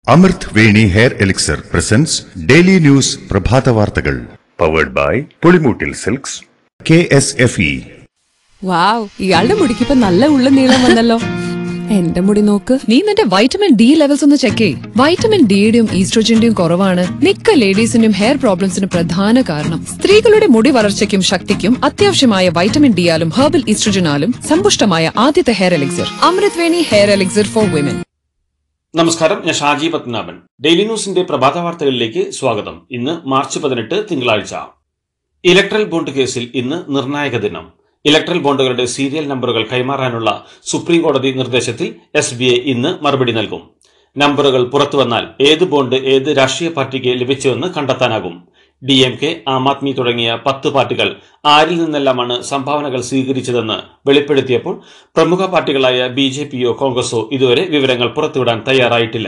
അമൃത് Veni hair elixir presents daily news പ്രഭാത വാർത്തകൾ powered by Pulimoottil silks K S F E wow ഇയാളുടെ മുടിക്കിപ്പോ നല്ല ഉള്ള നീളം വന്നല്ലോ എന്റെ മുടി നോക്ക് നീ നിന്റെ വൈറ്റമിൻ ഡി ലെവൽസ് ഒന്ന് ചെക്ക് ചെയ് വൈറ്റമിൻ ഡിയുടെയും ഈസ്ട്രോജന്റെയും കുറവാണ് മിക്ക ലേഡീസിന്റെയും ഹെയർ പ്രോബ്ലംസിന് പ്രധാന കാരണം സ്ത്രീകളുടെ മുടി വളർച്ചയ്ക്കും ശക്തിക്കും അത്യാവശ്യമായ വൈറ്റമിൻ ഡിയാലും ഹെർബൽ ഈസ്ട്രോജനാലും സമ്പുഷ്ടമായ ആദ്യത്തെ hair elixir Amrit Veni hair elixir for women നമസ്കാരം ഞാൻ ഷാജി പത്മനാഭൻ ഡെയിലി ന്യൂസിന്റെ പ്രഭാത വാർത്തകളിലേക്ക് സ്വാഗതം ഇന്ന് മാർച്ച് പതിനെട്ട് തിങ്കളാഴ്ച ഇലക്ട്രൽ ബോണ്ട് കേസിൽ ഇന്ന് നിർണായക ദിനം ഇലക്ട്രൽ ബോണ്ടുകളുടെ സീരിയൽ നമ്പറുകൾ കൈമാറാനുള്ള സുപ്രീം കോടതി നിർദ്ദേശത്തിൽ എസ് ബി ഐ ഇന്ന് മറുപടി നൽകും നമ്പറുകൾ പുറത്തുവന്നാൽ ഏത് ബോണ്ട് ഏത് രാഷ്ട്രീയ പാർട്ടിക്ക് ലഭിച്ചുവെന്ന് കണ്ടെത്താനാകും D M K Aam Aadmi തുടങ്ങിയ പത്ത് പാർട്ടികൾ ആരിൽ നിന്നെല്ലാമാണ് സംഭാവനകൾ സ്വീകരിച്ചതെന്ന് വെളിപ്പെടുത്തിയപ്പോൾ പ്രമുഖ പാർട്ടികളായ ബി ജെ പിയോ കോൺഗ്രസോ ഇതുവരെ വിവരങ്ങൾ പുറത്തുവിടാൻ തയ്യാറായിട്ടില്ല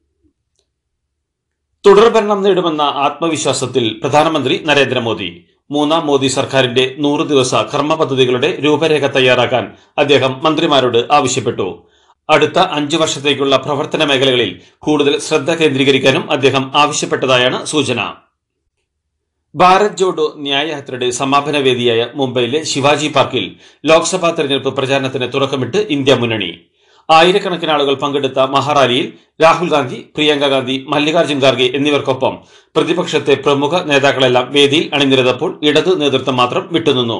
തുടർഭരണം നേടുമെന്ന ആത്മവിശ്വാസത്തിൽ പ്രധാനമന്ത്രി നരേന്ദ്രമോദി മൂന്നാം മോദി സർക്കാരിന്റെ നൂറ് ദിവസ കർമ്മ പദ്ധതികളുടെ രൂപരേഖ തയ്യാറാക്കാൻ അദ്ദേഹം മന്ത്രിമാരോട് ആവശ്യപ്പെട്ടു അടുത്ത അഞ്ചു വർഷത്തേക്കുള്ള പ്രവർത്തന മേഖലകളിൽ കൂടുതൽ ശ്രദ്ധ കേന്ദ്രീകരിക്കാനും അദ്ദേഹം ആവശ്യപ്പെട്ടതായാണ് സൂചന ഭാരത് ജോഡോ ന്യായയാത്രയുടെ സമാപന വേദിയായ മുംബൈയിലെ ശിവാജി പാർക്കിൽ ലോക്സഭാ തെരഞ്ഞെടുപ്പ് പ്രചാരണത്തിന് തുടക്കമിട്ട് ഇന്ത്യ മുന്നണി ആയിരക്കണക്കിന് ആളുകൾ പങ്കെടുത്ത മഹാറാലിയിൽ രാഹുൽ ഗാന്ധി പ്രിയങ്ക ഗാന്ധി മല്ലികാർജ്ജുൻ ഖാർഗെ എന്നിവർക്കൊപ്പം പ്രതിപക്ഷത്തെ പ്രമുഖ നേതാക്കളെല്ലാം വേദിയിൽ അണിനിരന്നപ്പോൾ ഇടതു നേതൃത്വം മാത്രം വിട്ടുനിന്നു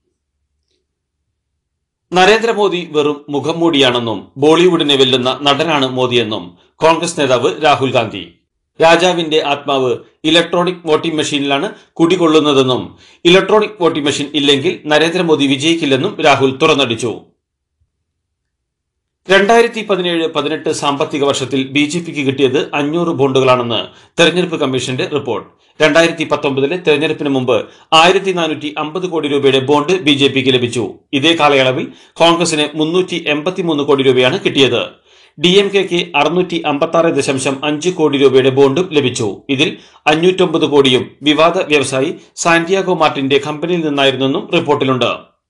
നരേന്ദ്രമോദി വെറും മുഖംമൂടിയാണെന്നും ബോളിവുഡിനെ വെല്ലുന്ന നടനാണ് മോദിയെന്നും കോൺഗ്രസ് നേതാവ് രാഹുൽ ഗാന്ധി രാജാവിന്റെ ആത്മാവ് ഇലക്ട്രോണിക് വോട്ടിംഗ് മെഷീനിലാണ് കുടികൊള്ളുന്നതെന്നും ഇലക്ട്രോണിക് വോട്ടിംഗ് മെഷീൻ ഇല്ലെങ്കിൽ നരേന്ദ്രമോദി വിജയിക്കില്ലെന്നും രാഹുൽ തുറന്നടിച്ചു രണ്ടായിരത്തി പതിനേഴ് പതിനെട്ട് സാമ്പത്തിക വർഷത്തിൽ ബി ജെ പിക്ക് കിട്ടിയത് അഞ്ഞൂറ് ബോണ്ടുകളാണെന്ന് തെരഞ്ഞെടുപ്പ് കമ്മീഷന്റെ റിപ്പോർട്ട് രണ്ടായിരത്തി പത്തൊമ്പതിലെ തെരഞ്ഞെടുപ്പിന് മുമ്പ് ആയിരത്തി നാനൂറ്റി അമ്പത് കോടി രൂപയുടെ ബോണ്ട് ബി ജെ പിക്ക് ലഭിച്ചു ഇതേ കാലയളവിൽ കോൺഗ്രസിന് മുന്നൂറ്റി എൺപത്തിമൂന്ന് കോടി രൂപയാണ് കിട്ടിയത് ഡി എം കെക്ക് അറുന്നൂറ്റി അമ്പത്തി ആറ് ദശാംശം അഞ്ച് കോടി രൂപയുടെ ബോണ്ടും ലഭിച്ചു ഇതിൽ അഞ്ഞൂറ്റൊമ്പത് കോടിയും വിവാദ വ്യവസായി സാന്റിയാഗോ മാർട്ടിന്റെ കമ്പനിയിൽ നിന്നായിരുന്നെന്നും റിപ്പോർട്ടിലുണ്ട്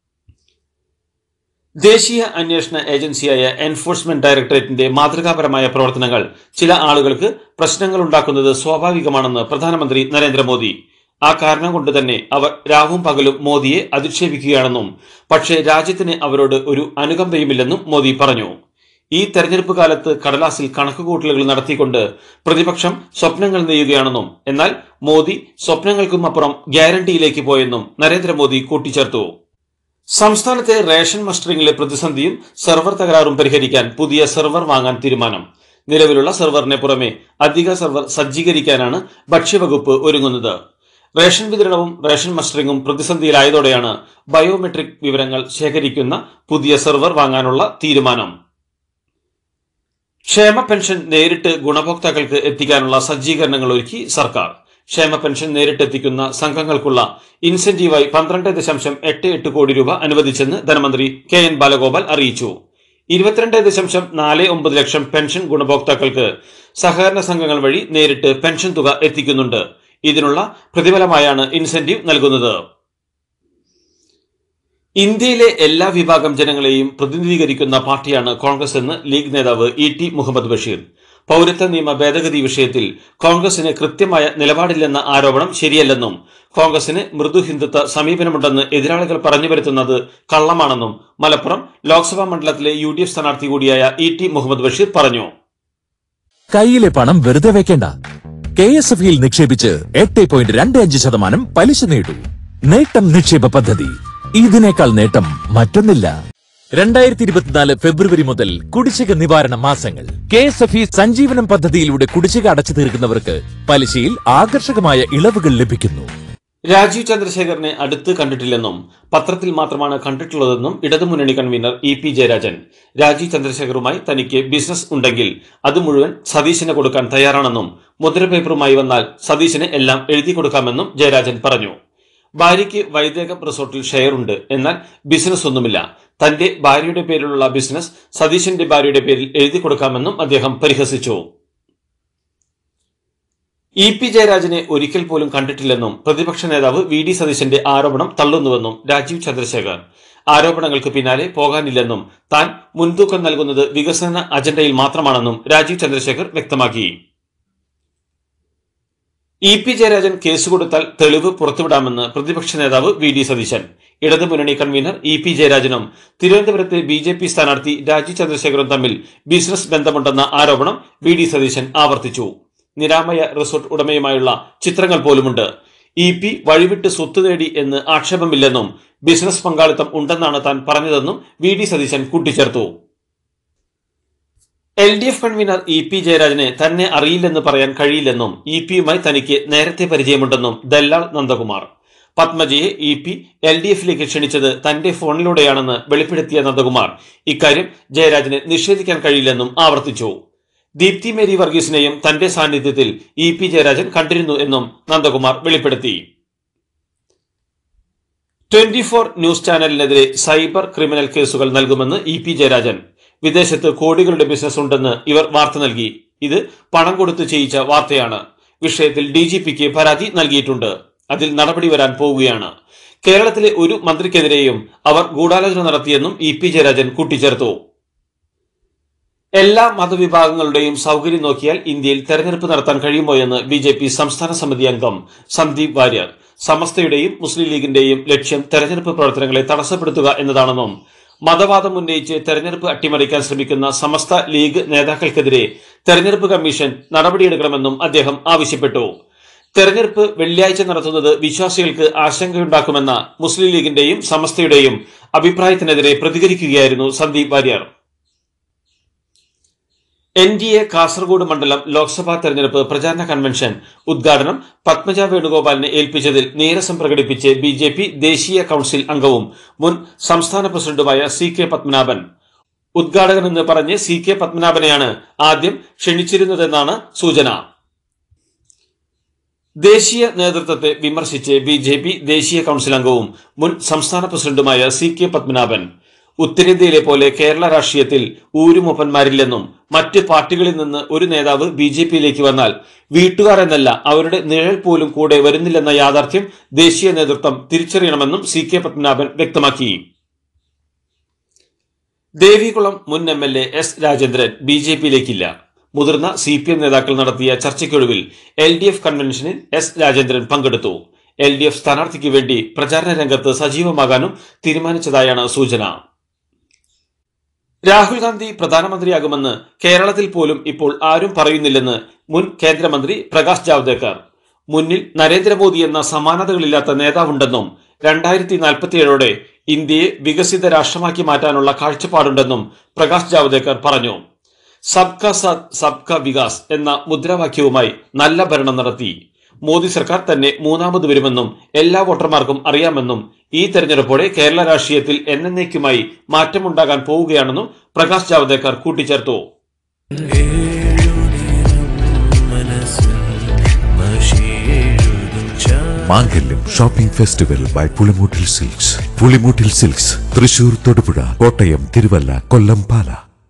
ദേശീയ അന്വേഷണ ഏജൻസിയായ എൻഫോഴ്സ്മെന്റ് ഡയറക്ടറേറ്റിന്റെ മാതൃകാപരമായ പ്രവർത്തനങ്ങൾ ചില ആളുകൾക്ക് പ്രശ്നങ്ങൾ ഉണ്ടാക്കുന്നത് സ്വാഭാവികമാണെന്ന് പ്രധാനമന്ത്രി നരേന്ദ്രമോദി ആ കാരണം കൊണ്ട് തന്നെ അവർ രാവും പകലും മോദിയെ അധിക്ഷേപിക്കുകയാണെന്നും പക്ഷേ രാജ്യത്തിന് അവരോട് ഒരു അനുകമ്പയുമില്ലെന്നും മോദി പറഞ്ഞു ഈ തെരഞ്ഞെടുപ്പ് കാലത്ത് കടലാസിൽ കണക്കുകൂട്ടലുകൾ നടത്തിക്കൊണ്ട് പ്രതിപക്ഷം സ്വപ്നങ്ങൾ നെയ്യുകയാണെന്നും എന്നാൽ മോദി സ്വപ്നങ്ങൾക്കും അപ്പുറം ഗ്യാരണ്ടിയിലേക്ക് പോയെന്നും നരേന്ദ്രമോദി കൂട്ടിച്ചേർത്തു സംസ്ഥാനത്തെ റേഷൻ മസ്റ്ററിംഗിലെ പ്രതിസന്ധിയും സെർവർ തകരാറും പരിഹരിക്കാൻ പുതിയ സെർവർ വാങ്ങാൻ തീരുമാനം നിലവിലുള്ള സെർവറിന് പുറമെ അധിക സെർവർ സജ്ജീകരിക്കാനാണ് ഭക്ഷ്യവകുപ്പ് ഒരുങ്ങുന്നത് റേഷൻ വിതരണവും റേഷൻ മസ്റ്ററിംഗും പ്രതിസന്ധിയിലായതോടെയാണ് ബയോമെട്രിക് വിവരങ്ങൾ ശേഖരിക്കുന്ന പുതിയ സെർവർ വാങ്ങാനുള്ള തീരുമാനം ക്ഷേമ പെൻഷൻ നേരിട്ട് ഗുണഭോക്താക്കൾക്ക് എത്തിക്കാനുള്ള സജ്ജീകരണങ്ങൾ ഒരുക്കി സർക്കാർ ക്ഷേമ പെൻഷൻ നേരിട്ടെത്തിക്കുന്ന സംഘങ്ങൾക്കുള്ള ഇൻസെന്റീവായി പന്ത്രണ്ട് ദശാംശം എട്ട് എട്ട് കോടി രൂപ അനുവദിച്ചെന്ന് ധനമന്ത്രി കെ എൻ ബാലഗോപാൽ അറിയിച്ചു ഇരുപത്തിരണ്ട് ദശാംശം നാല് ഒമ്പത് ലക്ഷം പെൻഷൻ ഗുണഭോക്താക്കൾക്ക് സഹകരണ സംഘങ്ങൾ വഴി നേരിട്ട് പെൻഷൻ തുക എത്തിക്കുന്നുണ്ട് ഇതിനുള്ള പ്രതിഫലമായാണ് ഇൻസെന്റീവ് നൽകുന്നത് ഇന്ത്യയിലെ എല്ലാ വിഭാഗം ജനങ്ങളെയും പ്രതിനിധീകരിക്കുന്ന പാർട്ടിയാണ് കോൺഗ്രസ് എന്ന് ലീഗ് നേതാവ് ഇ ടി മുഹമ്മദ് ബഷീർ പൌരത്വ നിയമ ഭേദഗതി വിഷയത്തിൽ കോൺഗ്രസിന് കൃത്യമായ നിലപാടില്ലെന്ന ആരോപണം ശരിയല്ലെന്നും കോൺഗ്രസിന് മൃദു ഹിന്ദുത്വ സമീപനമുണ്ടെന്ന് എതിരാളികൾ പറഞ്ഞു വരുത്തുന്നത് കള്ളമാണെന്നും മലപ്പുറം ലോക്സഭാ മണ്ഡലത്തിലെ യു ഡി എഫ് സ്ഥാനാർത്ഥി കൂടിയായ ഇ ടി മുഹമ്മദ് ബഷീർ പറഞ്ഞു കയ്യിലെ പണം വെറുതെ വെക്കേണ്ട കെ എസ് എഫ് ഇയിൽ നിക്ഷേപിച്ച് എട്ട് പോയിന്റ് രണ്ട് അഞ്ച് ശതമാനം പലിശ നേടൂ നേട്ടം നിക്ഷേപ പദ്ധതി ഇതിനേക്കാൾ നേട്ടം മറ്റൊന്നില്ല രണ്ടായിരത്തി ഇരുപത്തിനാല് ഫെബ്രുവരി മുതൽ കുടിശ്ശിക നിവാരണ മാസങ്ങൾ കെ എസ് എഫ് ഇ സഞ്ജീവനം പദ്ധതിയിലൂടെ കുടിശ്ശിക അടച്ചു തീർക്കുന്നവർക്ക് പലിശയിൽ ആകർഷകമായ ഇളവുകൾ ലഭിക്കുന്നു രാജീവ് ചന്ദ്രശേഖരനെ അടുത്ത് കണ്ടിട്ടില്ലെന്നും പത്രത്തിൽ മാത്രമാണ് കണ്ടിട്ടുള്ളതെന്നും ഇടതുമുന്നണി convener E P Jayarajan Rajeev ചന്ദ്രശേഖറുമായി തനിക്ക് ബിസിനസ് ഉണ്ടെങ്കിൽ അത് മുഴുവൻ സതീശന് കൊടുക്കാൻ തയ്യാറാണെന്നും മുദ്രപേപ്പറുമായി വന്നാൽ സതീശന് എല്ലാം എഴുതി കൊടുക്കാമെന്നും ജയരാജൻ പറഞ്ഞു ഭാര്യയ്ക്ക് വൈദേകം റിസോർട്ടിൽ ഷെയർ ഉണ്ട് എന്നാൽ ബിസിനസ് ഒന്നുമില്ല തന്റെ ഭാര്യയുടെ പേരിലുള്ള ബിസിനസ് സതീശന്റെ ഭാര്യയുടെ പേരിൽ എഴുതി കൊടുക്കാമെന്നും അദ്ദേഹം പരിഹസിച്ചു ഇ പി ജയരാജനെ ഒരിക്കൽ പോലും കണ്ടിട്ടില്ലെന്നും പ്രതിപക്ഷ നേതാവ് വി ഡി സതീശന്റെ ആരോപണം തള്ളുന്നുവെന്നും രാജീവ് ചന്ദ്രശേഖർ ആരോപണങ്ങൾക്ക് പിന്നാലെ പോകാനില്ലെന്നും താൻ മുൻതൂക്കം നൽകുന്നത് വികസന അജണ്ടയിൽ മാത്രമാണെന്നും രാജീവ് ചന്ദ്രശേഖർ വ്യക്തമാക്കി ഇ പി ജയരാജൻ കേസ് കൊടുത്താൽ തെളിവ് പുറത്തുവിടാമെന്ന് പ്രതിപക്ഷ നേതാവ് വി ഡി സതീശൻ ഇടതുമുന്നണി കൺവീനർ ഇ പി ജയരാജനും തിരുവനന്തപുരത്തെ ബി ജെ പി സ്ഥാനാർത്ഥി രാജി ചന്ദ്രശേഖറും തമ്മിൽ ബിസിനസ് ബന്ധമുണ്ടെന്ന ആരോപണം വി ഡി സതീശൻ ആവർത്തിച്ചു നിരാമയ റിസോർട്ട് ഉടമയുമായുള്ള ചിത്രങ്ങൾ പോലുമുണ്ട് ഇ പി വഴിവിട്ട് സ്വത്ത് നേടി എന്ന് ആക്ഷേപമില്ലെന്നും ബിസിനസ് പങ്കാളിത്തം ഉണ്ടെന്നാണ് താൻ പറഞ്ഞതെന്നും വി ഡി സതീശൻ കൂട്ടിച്ചേർത്തു L D F convener E P ജയരാജനെ തന്നെ അറിയില്ലെന്ന് പറയാൻ കഴിയില്ലെന്നും ഇ പിയുമായി തനിക്ക് നേരത്തെ പരിചയമുണ്ടെന്നും ദല്ലാൾ നന്ദകുമാർ പത്മജയെ ഇ പി എൽ ഡി എഫിലേക്ക് ക്ഷണിച്ചത് തന്റെ ഫോണിലൂടെയാണെന്ന് വെളിപ്പെടുത്തിയ നന്ദകുമാർ ഇക്കാര്യം ജയരാജന് നിഷേധിക്കാൻ കഴിയില്ലെന്നും ആവർത്തിച്ചു ദീപ്തി മേരി വർഗീസിനെയും തന്റെ സാന്നിധ്യത്തിൽ ഇ പി ജയരാജൻ കണ്ടിരുന്നു എന്നും നന്ദകുമാർ വെളിപ്പെടുത്തി ട്വന്റി ഫോർ ന്യൂസ് ചാനലിനെതിരെ സൈബർ ക്രിമിനൽ കേസുകൾ നൽകുമെന്ന് ഇ പി ജയരാജൻ വിദേശത്ത് കോടികളുടെ ബിസിനസ് ഉണ്ടെന്ന് ഇവർ വാർത്ത നൽകി ഇത് പണം കൊടുത്ത് ചെയ്യിച്ച വാർത്തയാണ് വിഷയത്തിൽ ഡി ജി പിക്ക് പരാതി നൽകിയിട്ടുണ്ട് അതിൽ നടപടി വരാൻ പോവുകയാണ് കേരളത്തിലെ ഒരു മന്ത്രിക്കെതിരെയും അവർ ഗൂഢാലോചന നടത്തിയെന്നും ഇ പി ജയരാജൻ കൂട്ടിച്ചേർത്തു എല്ലാ മതവിഭാഗങ്ങളുടെയും സൗകര്യം നോക്കിയാൽ ഇന്ത്യയിൽ തെരഞ്ഞെടുപ്പ് നടത്താൻ കഴിയുമോ എന്ന് ബി ജെ പി സംസ്ഥാന സമിതി അംഗം സന്ദീപ് വാര്യർ സമസ്തയുടെയും മുസ്ലിം ലീഗിന്റെയും ലക്ഷ്യം തെരഞ്ഞെടുപ്പ് പ്രവർത്തനങ്ങളെ തടസ്സപ്പെടുത്തുക എന്നതാണെന്നും മതവാദം ഉന്നയിച്ച് തെരഞ്ഞെടുപ്പ് അട്ടിമറിക്കാൻ ശ്രമിക്കുന്ന സമസ്ത ലീഗ് നേതാക്കൾക്കെതിരെ തെരഞ്ഞെടുപ്പ് കമ്മീഷൻ നടപടിയെടുക്കണമെന്നും അദ്ദേഹം ആവശ്യപ്പെട്ടു തെരഞ്ഞെടുപ്പ് വെള്ളിയാഴ്ച നടത്തുന്നത് വിശ്വാസികൾക്ക് ആശങ്കയുണ്ടാക്കുമെന്ന മുസ്ലിം ലീഗിന്റെയും സമസ്തയുടെയും അഭിപ്രായത്തിനെതിരെ പ്രതികരിക്കുകയായിരുന്നു Sandeep Warrier N D A Kasaragod മണ്ഡലം ലോക്സഭാ തെരഞ്ഞെടുപ്പ് പ്രചാരണ കൺവെൻഷൻ ഉദ്ഘാടനം പത്മജ വേണുഗോപാലിനെ ഏൽപ്പിച്ചതിൽ നീരസം പ്രകടിപ്പിച്ച് ബി ജെ പി ദേശീയ കൌൺസിൽ അംഗവും മുൻ സംസ്ഥാന പ്രസിഡന്റുമായ സി കെ പത്മനാഭൻ ഉദ്ഘാടകനെന്ന് പറഞ്ഞ് സി കെ പത്മനാഭനെയാണ് ആദ്യം ക്ഷണിച്ചിരുന്നതെന്നാണ് സൂചന ദേശീയ നേതൃത്വത്തെ വിമർശിച്ച് ബി ജെ പി ദേശീയ കൌൺസിൽ അംഗവും മുൻ സംസ്ഥാന പ്രസിഡന്റുമായ സി കെ പത്മനാഭൻ ഉത്തരേന്ത്യയിലെ പോലെ കേരള രാഷ്ട്രീയത്തിൽ ഊരുമൊപ്പന്മാരില്ലെന്നും മറ്റ് പാർട്ടികളിൽ നിന്ന് ഒരു നേതാവ് ബി ജെ പിയിലേക്ക് വന്നാൽ വീട്ടുകാർ എന്നല്ല അവരുടെ നിഴൽ പോലും കൂടെ വരുന്നില്ലെന്ന യാഥാർത്ഥ്യം ദേശീയ നേതൃത്വം തിരിച്ചറിയണമെന്നും സി കെ പത്മനാഭൻ വ്യക്തമാക്കി ദേവികുളം മുൻ M L A S Rajendran B J പിയിലേക്കില്ല മുതിർന്ന സി പി എം നേതാക്കൾ നടത്തിയ ചർച്ചയ്ക്കൊടുവിൽ എൽ ഡി എഫ് കൺവെൻഷനിൽ എസ് രാജേന്ദ്രൻ പങ്കെടുത്തു എൽ ഡി എഫ് സ്ഥാനാർത്ഥിക്ക് വേണ്ടി പ്രചാരണ രംഗത്ത് സജീവമാകാനും തീരുമാനിച്ചതായാണ് സൂചന രാഹുൽ ഗാന്ധി പ്രധാനമന്ത്രിയാകുമെന്ന് കേരളത്തിൽ പോലും ഇപ്പോൾ ആരും പറയുന്നില്ലെന്ന് മുൻ കേന്ദ്രമന്ത്രി പ്രകാശ് ജാവ്ദേക്കർ മുന്നിൽ നരേന്ദ്രമോദി എന്ന സമാനതകളില്ലാത്ത നേതാവുണ്ടെന്നും രണ്ടായിരത്തി നാൽപ്പത്തിയേഴോടെ ഇന്ത്യയെ വികസിത രാഷ്ട്രമാക്കി മാറ്റാനുള്ള കാഴ്ചപ്പാടുണ്ടെന്നും പ്രകാശ് ജാവ്ദേക്കർ പറഞ്ഞു സബ്ക സാത്ത് സബ്ക വികാസ് എന്ന മുദ്രാവാക്യവുമായി നല്ല ഭരണം നടത്തി മോദി സർക്കാർ തന്നെ മൂന്നാമത് വരുമെന്നും എല്ലാ വോട്ടർമാർക്കും അറിയാമെന്നും ഈ തെരഞ്ഞെടുപ്പോടെ കേരള രാഷ്ട്രീയത്തിൽ എന്നേക്കുമായി മാറ്റമുണ്ടാകാൻ പോവുകയാണെന്നും പ്രകാശ് ജാവ്ദേക്കർ കൂട്ടിച്ചേർത്തു Mangalyam shopping festival by Pulimoottil silks Pulimoottil silks Thrissur Thodupuzha Kottayam Thiruvalla Kollam Pala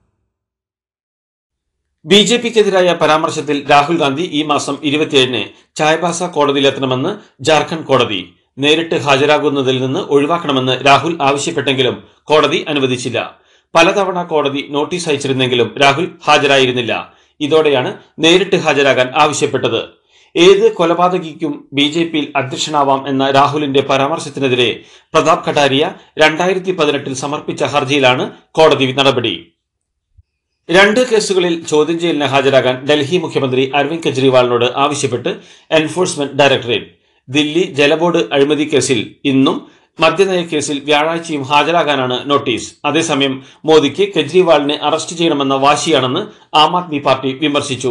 B J പിക്കെതിരായ പരാമർശത്തിൽ രാഹുൽ ഗാന്ധി ഈ മാസം ഇരുപത്തിയേഴിന് ചായബാസ കോടതിയിലെത്തണമെന്ന് ജാർഖണ്ഡ് കോടതി നേരിട്ട് ഹാജരാകുന്നതിൽ നിന്ന് ഒഴിവാക്കണമെന്ന് രാഹുൽ ആവശ്യപ്പെട്ടെങ്കിലും കോടതി അനുവദിച്ചില്ല പലതവണ കോടതി നോട്ടീസ് അയച്ചിരുന്നെങ്കിലും രാഹുൽ ഹാജരായിരുന്നില്ല ഇതോടെയാണ് നേരിട്ട് ഹാജരാകാൻ ആവശ്യപ്പെട്ടത് ഏത് കൊലപാതകിക്കും ബി ജെ പിയിൽ അധ്യക്ഷനാവാം എന്ന രാഹുലിന്റെ പരാമർശത്തിനെതിരെ പ്രതാപ് കട്ടാരിയ രണ്ടായിരത്തി പതിനെട്ടിൽ സമർപ്പിച്ച ഹർജിയിലാണ് കോടതി നടപടി രണ്ട് കേസുകളിൽ ചോദ്യം ചെയ്യലിന് ഹാജരാകാൻ ഡൽഹി മുഖ്യമന്ത്രി അരവിന്ദ് കെജ്രിവാളിനോട് ആവശ്യപ്പെട്ട് എൻഫോഴ്സ്മെന്റ് ഡയറക്ടറേറ്റ് ദില്ലി ജലബോർഡ് അഴിമതി കേസിൽ ഇന്നും മദ്യനയ കേസിൽ വ്യാഴാഴ്ചയും ഹാജരാകാനാണ് നോട്ടീസ് അതേസമയം മോദിക്ക് കെജ്രിവാളിനെ അറസ്റ്റ് ചെയ്യണമെന്ന വാശിയാണെന്ന് ആം ആദ്മി പാർട്ടി വിമർശിച്ചു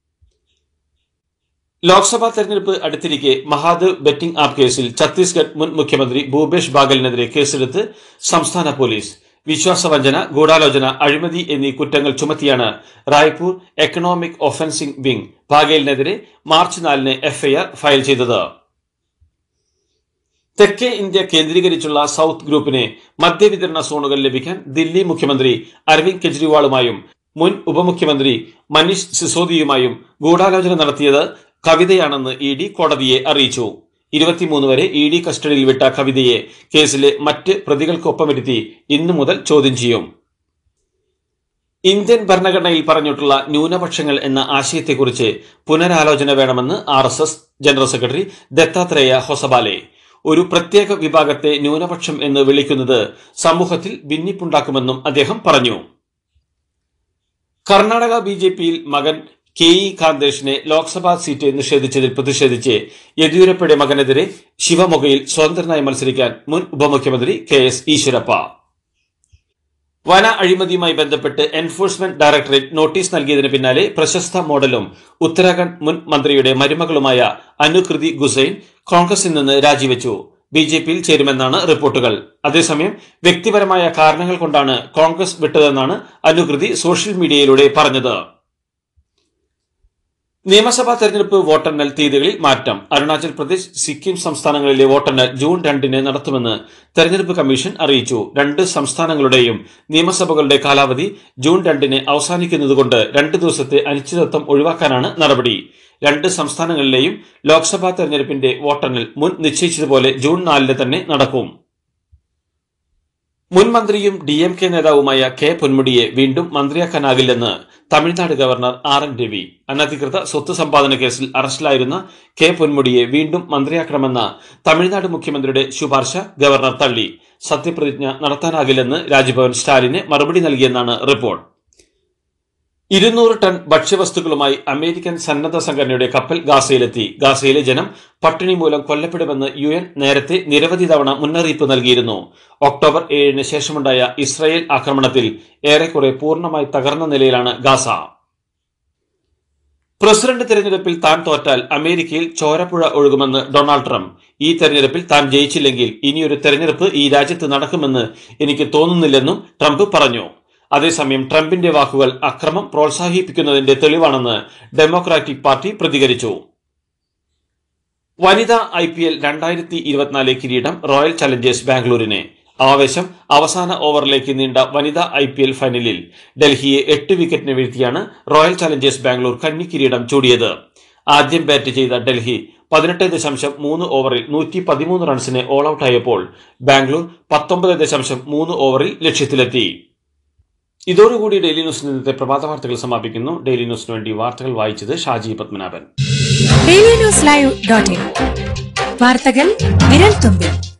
ലോക്സഭാ തെരഞ്ഞെടുപ്പ് അടുത്തിരിക്കെ മഹാദേവ് ബെറ്റിംഗ് ആപ്പ് കേസിൽ ഛത്തീസ്ഗഡ് മുൻ മുഖ്യമന്ത്രി ഭൂപേഷ് ബാഗലിനെതിരെ കേസെടുത്ത് സംസ്ഥാന പോലീസ് വിശ്വാസവഞ്ചന ഗൂഢാലോചന അഴിമതി എന്നീ കുറ്റങ്ങൾ ചുമത്തിയാണ് റായ്പൂർ എക്കണോമിക് ഒഫൻസിംഗ് വിംഗ് ബാഗേലിനെതിരെ മാർച്ച് നാലിന് എഫ്ഐആർ ഫയൽ ചെയ്തത് തെക്കേ ഇന്ത്യ കേന്ദ്രീകരിച്ചുള്ള സൗത്ത് ഗ്രൂപ്പിനെ മദ്യവിതരണ സോണുകൾ ലഭിക്കാൻ ദില്ലി മുഖ്യമന്ത്രി അരവിന്ദ് കെജ്രിവാളുമായും മുൻ ഉപമുഖ്യമന്ത്രി മനീഷ് സിസോദിയുമായും ഗൂഢാലോചന നടത്തിയത് കവിതയാണെന്ന് ഇ ഡി കോടതിയെ അറിയിച്ചു ഇരുപത്തിമൂന്ന് വരെ ഇ ഡി കസ്റ്റഡിയിൽ വിട്ട കവിതയെ കേസിലെ മറ്റ് പ്രതികൾക്കൊപ്പമിരുത്തി ഇന്നു മുതൽ ചോദ്യം ചെയ്യും ഇന്ത്യൻ ഭരണഘടനയിൽ പറഞ്ഞിട്ടുള്ള ന്യൂനപക്ഷങ്ങൾ എന്ന ആശയത്തെക്കുറിച്ച് പുനരാലോചന വേണമെന്ന് R S S general secretary Dattatreya Hosabale ഒരു പ്രത്യേക വിഭാഗത്തെ ന്യൂനപക്ഷം എന്ന് വിളിക്കുന്നത് സമൂഹത്തിൽ ഭിന്നിപ്പുണ്ടാക്കുമെന്നും അദ്ദേഹം പറഞ്ഞു കർണാടക ബി ജെ പിയിൽ മകൻ കെ ഇ കാന്തേഷിനെ ലോക്സഭാ സീറ്റ് നിഷേധിച്ചതിൽ പ്രതിഷേധിച്ച് യെദ്യൂരപ്പയുടെ മകനെതിരെ ശിവമൊഗയിൽ സ്വതന്ത്രനായി മത്സരിക്കാൻ മുൻ ഉപമുഖ്യമന്ത്രി കെ എസ് ഈശ്വരപ്പ വന അഴിമതിയുമായി ബന്ധപ്പെട്ട് എൻഫോഴ്സ്മെന്റ് ഡയറക്ടറേറ്റ് നോട്ടീസ് നൽകിയതിന് പിന്നാലെ പ്രശസ്ത മോഡലും ഉത്തരാഖണ്ഡ് മുൻ മന്ത്രിയുടെ മരുമകളുമായ അനുകൃതി ഗുസൈൻ കോൺഗ്രസിൽ നിന്ന് രാജിവെച്ചു ബി ജെ പിയിൽ ചേരുമെന്നാണ് റിപ്പോർട്ടുകൾ അതേസമയം വ്യക്തിപരമായ കാരണങ്ങൾ കൊണ്ടാണ് കോൺഗ്രസ് വിട്ടതെന്നാണ് അനുകൃതി സോഷ്യൽ മീഡിയയിലൂടെ പറഞ്ഞത് നിയമസഭാ തെരഞ്ഞെടുപ്പ് വോട്ടെണ്ണൽ തീയതികളിൽ മാറ്റം അരുണാചൽ പ്രദേശ് സിക്കിം സംസ്ഥാനങ്ങളിലെ വോട്ടെണ്ണൽ ജൂൺ രണ്ടിന് നടത്തുമെന്ന് തെരഞ്ഞെടുപ്പ് കമ്മീഷൻ അറിയിച്ചു രണ്ട് സംസ്ഥാനങ്ങളുടെയും നിയമസഭകളുടെ കാലാവധി ജൂൺ രണ്ടിന് അവസാനിക്കുന്നതുകൊണ്ട് രണ്ട് ദിവസത്തെ അനിശ്ചിതത്വം ഒഴിവാക്കാനാണ് നടപടി രണ്ട് സംസ്ഥാനങ്ങളിലെയും ലോക്സഭാ തെരഞ്ഞെടുപ്പിന്റെ വോട്ടെണ്ണൽ മുൻ നിശ്ചയിച്ചതുപോലെ ജൂൺ നാലിന് തന്നെ നടക്കും മുൻ മന്ത്രിയും ഡി എം കെ നേതാവുമായ കെ പൊന്മുടിയെ വീണ്ടും മന്ത്രിയാക്കാനാകില്ലെന്ന് Tamil Nadu governor R N Ravi അനധികൃത സ്വത്ത് സമ്പാദന കേസിൽ അറസ്റ്റിലായിരുന്ന കെ പൊന്മുടിയെ വീണ്ടും മന്ത്രിയാക്കണമെന്ന തമിഴ്നാട് മുഖ്യമന്ത്രിയുടെ ശുപാർശ ഗവർണർ തള്ളി സത്യപ്രതിജ്ഞ നടത്താനാകില്ലെന്ന് രാജ്ഭവൻ സ്റ്റാലിന് മറുപടി നൽകിയെന്നാണ് റിപ്പോർട്ട് ഇരുന്നൂറ് ടൺ ഭക്ഷ്യവസ്തുക്കളുമായി അമേരിക്കൻ സന്നദ്ധ സംഘടനയുടെ കപ്പൽ ഗാസയിലെത്തി ഗാസയിലെ ജനം പട്ടിണി മൂലം കൊല്ലപ്പെടുമെന്ന് യു എൻ നേരത്തെ നിരവധി തവണ മുന്നറിയിപ്പ് നൽകിയിരുന്നു ഒക്ടോബർ ഏഴിന് ശേഷമുണ്ടായ ഇസ്രായേൽ ആക്രമണത്തിൽ ഏറെക്കുറെ പൂർണ്ണമായി തകർന്ന നിലയിലാണ് ഗാസ പ്രസിഡന്റ് തെരഞ്ഞെടുപ്പിൽ താൻ തോറ്റാൽ അമേരിക്കയിൽ ചോരപ്പുഴ ഒഴുകുമെന്ന് ഡൊണാൾഡ് ട്രംപ് ഈ തെരഞ്ഞെടുപ്പിൽ താൻ ജയിച്ചില്ലെങ്കിൽ ഇനിയൊരു തെരഞ്ഞെടുപ്പ് ഈ രാജ്യത്ത് നടക്കുമെന്ന് എനിക്ക് തോന്നുന്നില്ലെന്നും ട്രംപ് പറഞ്ഞു അതേസമയം ട്രംപിന്റെ വാക്കുകൾ അക്രമം പ്രോത്സാഹിപ്പിക്കുന്നതിന്റെ തെളിവാണെന്ന് ഡെമോക്രാറ്റിക് പാർട്ടി പ്രതികരിച്ചു വനിതാ ഐ പി എൽ രണ്ടായിരത്തി ഇരുപത്തിനാല് കിരീടം റോയൽ ചലഞ്ചേഴ്സ് ബാംഗ്ലൂരിന് ആവേശം അവസാന ഓവറിലേക്ക് നീണ്ട വനിതാ ഐ പി എൽ ഫൈനലിൽ ഡൽഹിയെ എട്ട് വിക്കറ്റിന് വീഴ്ത്തിയാണ് റോയൽ ചലഞ്ചേഴ്സ് ബാംഗ്ലൂർ കന്നി കിരീടം ചൂടിയത് ആദ്യം ബാറ്റ് ചെയ്ത ഡൽഹി പതിനെട്ട് ദശാംശം മൂന്ന് ഓവറിൽ നൂറ്റി പതിമൂന്ന് റൺസിന് ഓൾ ഔട്ടായപ്പോൾ ബാംഗ്ലൂർ പത്തൊമ്പത് ദശാംശം മൂന്ന് ഓവറിൽ ലക്ഷ്യത്തിലെത്തി ഇതോടുകൂടി ഡെയിലി ന്യൂസിൽ ഇന്നത്തെ പ്രഭാത വാർത്തകൾ സമാപിക്കുന്നു ഡെയിലി ന്യൂസിന് വേണ്ടി വാർത്തകൾ വായിച്ചത് Shaji Padmanabhan daily news live dot in വാർത്തകൾ വിരൽ തുമ്പിൽ